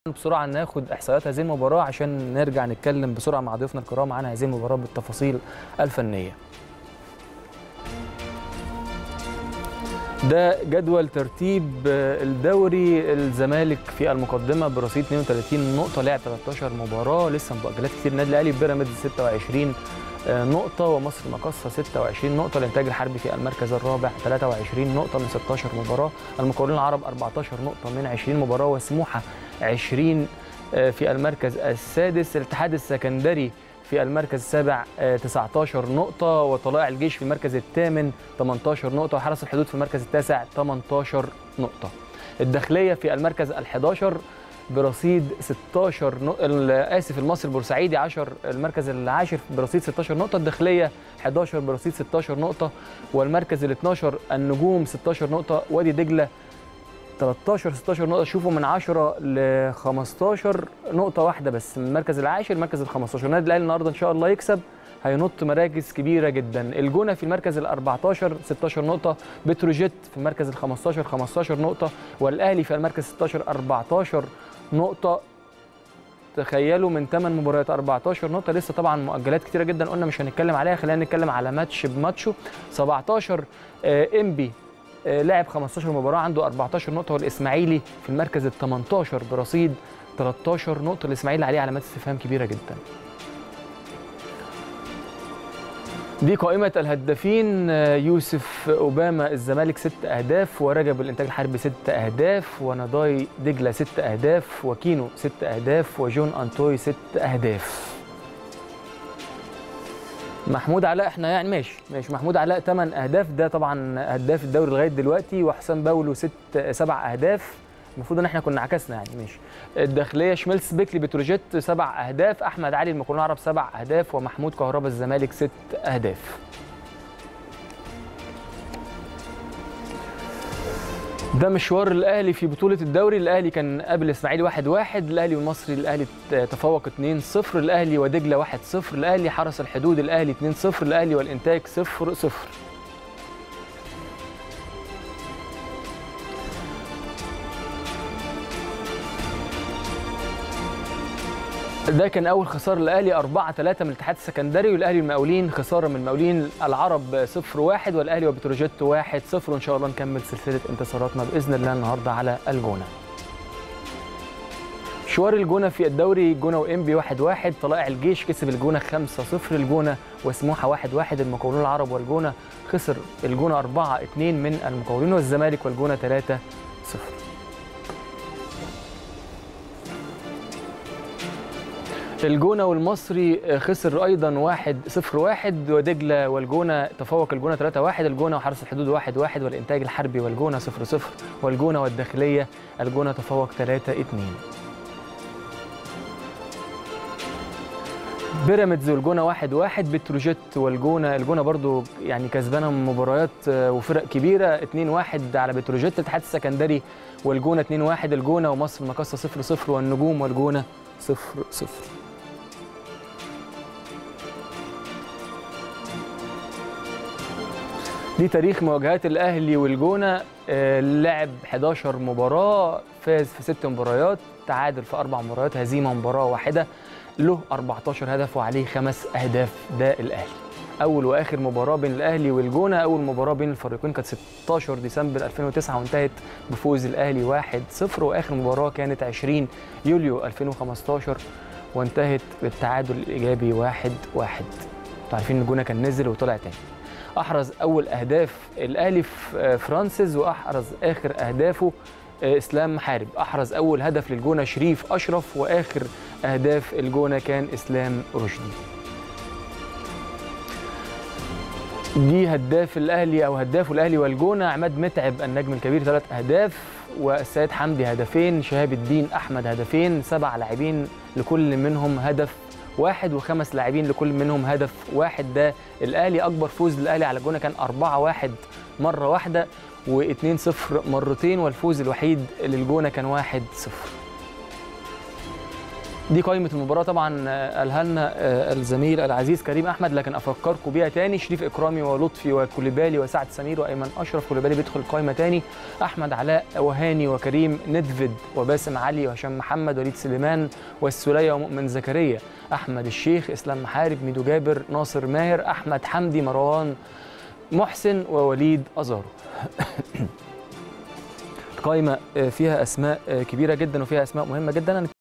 بسرعه ناخد احصائيات هذه المباراه عشان نرجع نتكلم بسرعه مع ضيوفنا الكرام عن هذه المباراه بالتفاصيل الفنيه. ده جدول ترتيب الدوري الزمالك في المقدمه برصيد 32 نقطه لعب 13 مباراه لسه مؤجلات كتير النادي الاهلي بيراميدز 26 نقطة ومصر مقصة 26 نقطة الإنتاج الحربي في المركز الرابع 23 نقطة من 16 مباراة المقاولون العرب 14 نقطة من 20 مباراة وسموحة 20 في المركز السادس الاتحاد السكندري في المركز السابع 19 نقطة وطلائع الجيش في المركز الثامن 18 نقطة وحرس الحدود في المركز التاسع 18 نقطة الداخلية في المركز ال11 برصيد 16 نقطة اسف المصري البورسعيدي 10 المركز العاشر برصيد 16 نقطة الداخلية 11 برصيد 16 نقطة والمركز ال 12 النجوم 16 نقطة وادي دجلة 13 16 نقطة شوفوا من 10 ل 15 نقطة واحدة بس من المركز العاشر المركز ال 15 النادي الأهلي النهارده إن شاء الله يكسب هينط مراكز كبيرة جدا الجونة في المركز ال 14 16 نقطة بتروجيت في المركز ال 15 15 نقطة والأهلي في المركز 16 14 نقطة تخيلوا من 8 مباريات 14 نقطة لسه طبعا مؤجلات كتيرة جدا قلنا مش هنتكلم عليها خلينا نتكلم على ماتش بماتشه 17 انبي لعب 15 مباراة عنده 14 نقطة والإسماعيلي في المركز ال 18 برصيد 13 نقطة الإسماعيلي عليه علامات استفهام كبيرة جدا. دي قائمة الهدافين يوسف أوباما الزمالك ست أهداف ورجب الإنتاج الحربي ست أهداف ونضاي دجلة ست أهداف وكينو ست أهداف وجون أنتوي ست أهداف محمود علاء احنا يعني ماشي ماشي محمود علاء 8 اهداف ده طبعا هداف الدوري لغايه دلوقتي وحسام باولو ست سبع اهداف المفروض ان احنا كنا عكسنا يعني ماشي الداخليه شميلس بيكلي بتروجيت سبع اهداف احمد علي المقاولون العرب سبع اهداف ومحمود كهربا الزمالك ست اهداف ده مشوار الاهلي في بطوله الدوري الاهلي كان قبل الاسماعيلي 1-1 الاهلي والمصري الاهلي تفوق 2-0 الاهلي ودجله 1-0 الاهلي حرس الحدود الاهلي 2-0 الاهلي والانتاج 0-0 ده كان اول خساره للاهلي 4 3 من الاتحاد السكندري والاهلي المقاولين خساره من المقاولين العرب 0 1 والاهلي وبتروجيت 1 0 وان شاء الله نكمل سلسله انتصاراتنا باذن الله النهارده على الجونه مشوار الجونه في الدوري جونه وانبي 1 1 طلائع الجيش كسب الجونه 5 0 الجونه وسموحه 1 1 المقاولون العرب والجونه خسر الجونه 4 2 من المقاولين والزمالك والجونه 3 0 الجونه والمصري خسر ايضا 1 0 1 ودجله والجونه تفوق الجونه 3 1 الجونه وحرس الحدود 1 1 والانتاج الحربي والجونه 0 0 والجونه والداخليه الجونه تفوق 3 2 بيراميدز والجونه 1 1 بتروجيت والجونه الجونه برضو يعني كسبانه مباريات وفرق كبيره 2 1 على بتروجيت الاتحاد السكندري والجونه 2 1 الجونه ومصر مقصه 0 0 والنجوم والجونه 0 0 دي تاريخ مواجهات الاهلي والجونه لعب 11 مباراه فاز في ست مباريات تعادل في اربع مباريات هزيمه مباراه واحده له 14 هدف وعليه خمس اهداف ده الاهلي اول واخر مباراه بين الاهلي والجونه اول مباراه بين الفريقين كانت 16 ديسمبر 2009 وانتهت بفوز الاهلي 1-0 واخر مباراه كانت 20 يوليو 2015 وانتهت بالتعادل الايجابي 1-1 انتوا عارفين ان الجونه كان نزل وطلع تاني احرز اول اهداف الاهلي في فرانسيس واحرز اخر اهدافه اسلام محارب احرز اول هدف للجونه شريف اشرف واخر اهداف الجونه كان اسلام رشدي دي هداف الاهلي او هداف الاهلي والجونه عماد متعب النجم الكبير ثلاث اهداف والسيد حمدي هدفين شهاب الدين احمد هدفين سبع لاعبين لكل منهم هدف واحد وخمس لاعبين لكل منهم هدف واحد ده الاهلي اكبر فوز للاهلي على الجونه كان 4 1 مره واحده و2 0 مرتين والفوز الوحيد للجونه كان 1 0 دي قائمة المباراة طبعا آه، قالها لنا آه، الزميل العزيز كريم أحمد لكن أفكركم بيها تاني شريف إكرامي ولطفي وكوليبالي وسعد سمير وأيمن أشرف كوليبالي بيدخل القائمة تاني أحمد علاء وهاني وكريم ندفد وباسم علي وهشام محمد وليد سليمان والسولية ومؤمن زكريا أحمد الشيخ إسلام محارب ميدو جابر ناصر ماهر أحمد حمدي مروان محسن ووليد أزارو قائمة آه، فيها أسماء آه، كبيرة جدا وفيها أسماء مهمة جدا